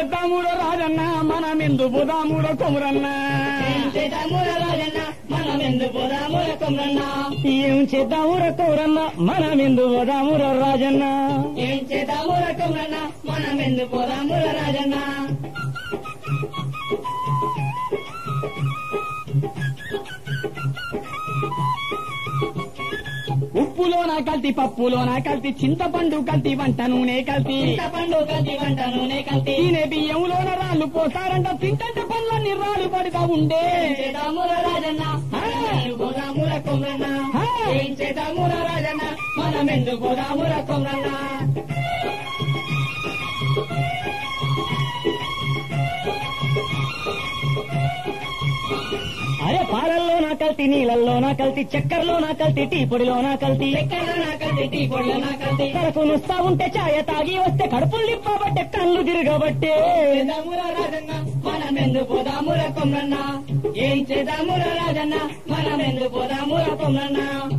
చేద్దామురో రాజన్న మనం ఎందు పోదామురో కొమురన్న ఏం చేద్దాముర రాజన్న మనం ఎందుకు పోదాముర కొమరన్న ఏం చేద్దామురో కొమురన్న మనం ఎందు పోదామురో రాజన్న ఏం చేద్దాముర కొమరన్న మనం ఎందుకు పోదాముర రాజన్న ఉప్పులోన కల్తీ పప్పులోన కల్తీ చింతపండు కల్తీ వంట నూనె కల్తీ చింతపండు కల్తీ వంట నూనె కల్తీ తినే బియ్యంలోన రాళ్ళు పోతారంట తింటే పనులన్నీ రాళ్ళు పడుతా ఉండే చేద్దాముర రాజన్న మనం ఎందుకు పోదాముర కొమరన్న హా. ఏం చేద్దాముర రాజన్న మనం ఎందుకు పోదాముర కొమరన్న అరే పాలల్లోన కల్తీ నీళ్ళల్లోన కల్తీ చక్కెరలోన కల్తీ టీ పొడిలోన కల్తీ ఎక్కడ నా కల్తీ టీ పొడిలో నా కల్తీ కడుపు నుస్తా ఉంటే ఛాయ తాగి వస్తే కడుపులు నిప్పబట్టే కళ్ళు తిరగబట్టే చేద్దాముర రాజన్న మనం ఎందుకు పోదాముర కొమరన్న ఏం చేద్దాముర రాజన్న మనం ఎందుకు పోదాముర కొమరన్న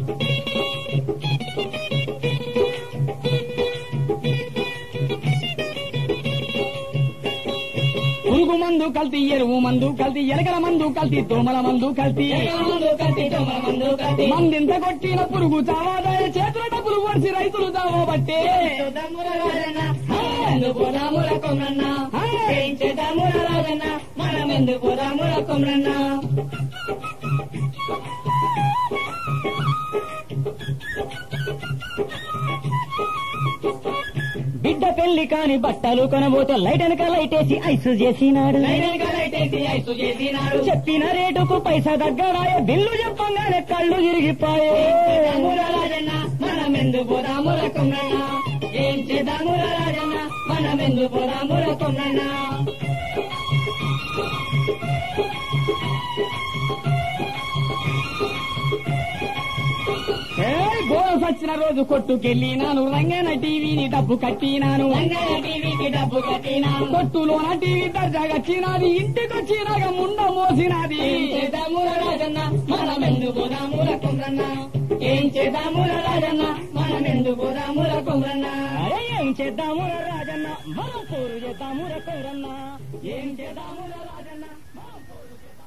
పురుగు మందు కల్తీ ఎరువు మందు కల్తీ ఎలకల మందు కల్తీ దోమల మందు కల్తీ మందు కల్తీ దొంగ మందు కల్తీ మందింత కొట్టిన పురుగు చావాదాయ చేతుల డబ్బులు వడిసి రైతులు చావబట్టే చేద్దాముర రాజన్న మనం ఎందుకు పోదాముర కొమరన్న ఏం చేద్దాముర రాజన్న మనం ఎందుకు పోదాముర కొమరన్న బిడ్డ పెళ్లి కాని బట్టలు కొనబోతే లైట్ వెనక లైట్ వేసి ఐసు చేసినాడు లైనగా లైటేసి ఐసు చేసినాడు చెప్పిన రేటుకు పైసా దగ్గరాయ బిల్లు చెప్పంగానే కళ్ళు తిరిగిపోయే చేద్దాముర రాజన్న మనం ఎందుకు పోదాముర కొమరన్న ఏం చేద్దాముర రాజన్న మనం ఎందుకు పోదాముర కొమరన్న ఏయ్, గోల సచ్చిన రోజు కొట్టుకెళ్ళినాను రంగన టీవీని డబ్బు కట్టినాను రంగయ్య టీవీకి డబ్బు కట్టినాను కొట్టులోన టీవీ దర్జాగచ్చినది ఇంటికొచ్చినాక ముండ మోసినది ఏం చేద్దాముర రాజన్న మనం ఎందుకు పోదాముర కొమరన్న ఏం చేద్దాముర రాజన్న మనం ఎందుకు పోదాముర కొమరన్న అరే ఏం చేద్దాము రాజన్న మనం పోరు చేద్దాము కౌరన్న ఏం చేద్దాము రాజన్న మనం పోరు చేద్దాము.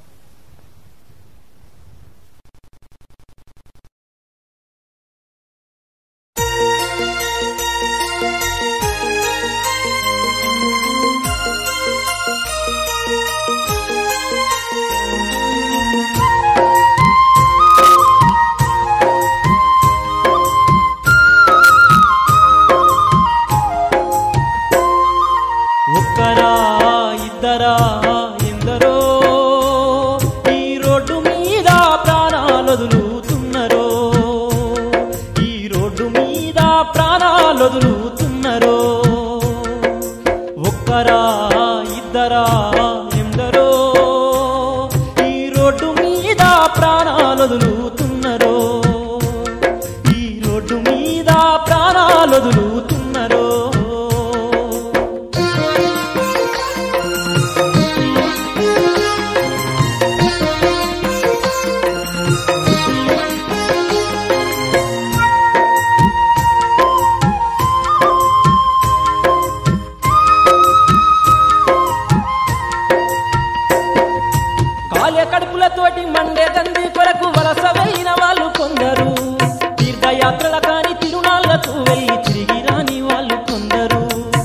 ఒక్కరా ఇద్దరా ఎందరో ఈ రోడ్డు మీద ప్రాణాలు వదులుతున్నరో ఈ రోడ్డు మీద ప్రాణాలు వదులుతున్నరో ఒక్కరా ఇద్దరా ఎందరో ఈ రోడ్డు మీద ప్రాణాలు వదులుతున్నరో ఈ రోడ్డు మీద ప్రాణాలు వదులుతున్నరో కాలే కడుపులతోటి మండే దండి కొరకు వలస వెళ్ళిన వాళ్ళు కొందరు తీర్థయాత్రల కాని తిరునాళ్లకు వెళ్ళి తిరిగి రాని వాళ్ళు కొందరు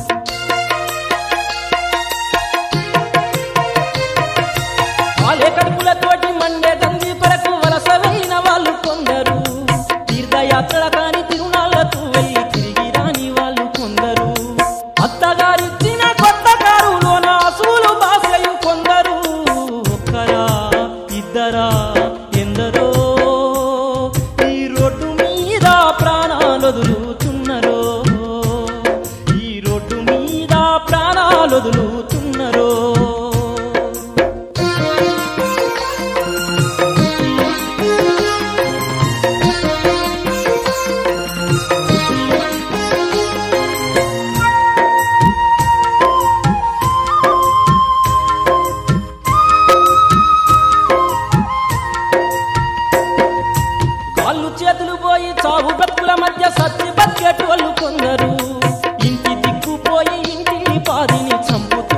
కాలే కడుపులతోటి మండే దండి కొరకు వలస వెళ్ళిన వాళ్ళు కొందరు తీర్థయాత్రల కాని తిరునాళ్లకు వెళ్ళి తిరిగి రాని వాళ్ళు కొందరు అత్తగారిచ్చిన కొత్త కారులోన అసూలు బాసయు కొందరు ఒక్కరా ఇద్దరా ఎందరో ఈ రోడ్డు మీద ప్రాణాలు వదులుతున్నరో ఈ రోడ్డు మీద ప్రాణాలు వదులుతున్నరో కాళ్ళు చేతులు పోయి చావు బతుకుల మధ్య సత్తి బతికేటోళ్ళు కొందరు ఇంటి దిక్కుపోయి ఇంటిని పాదిని చంపుతున్నారు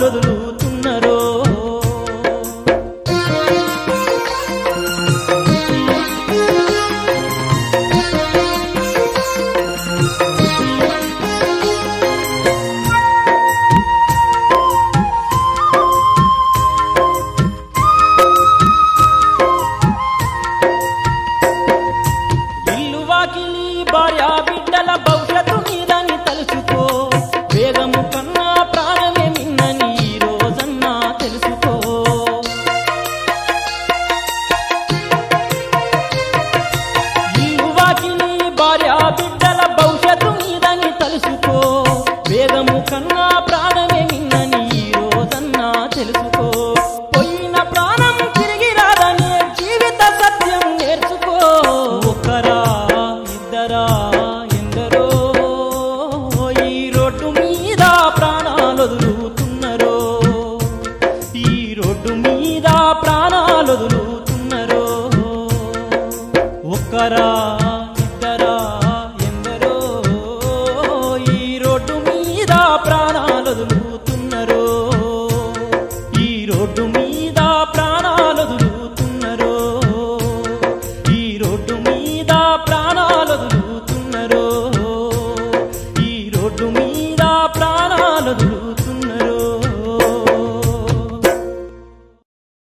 దొదులుతున్నరో ఇల్లు వాకిలి భార్య బిడ్డల భవిష్యత్తు మీదని తలుచుకో వేగము కన్నా ప్రాణమే మిన్నని ఈ రోజన్నా తెలుసుకో ఇల్లు వాకిలి భార్య బిడ్డల భవిష్యత్తు మీదని తలుసుకో వేగము కన్నా ప్రాణమే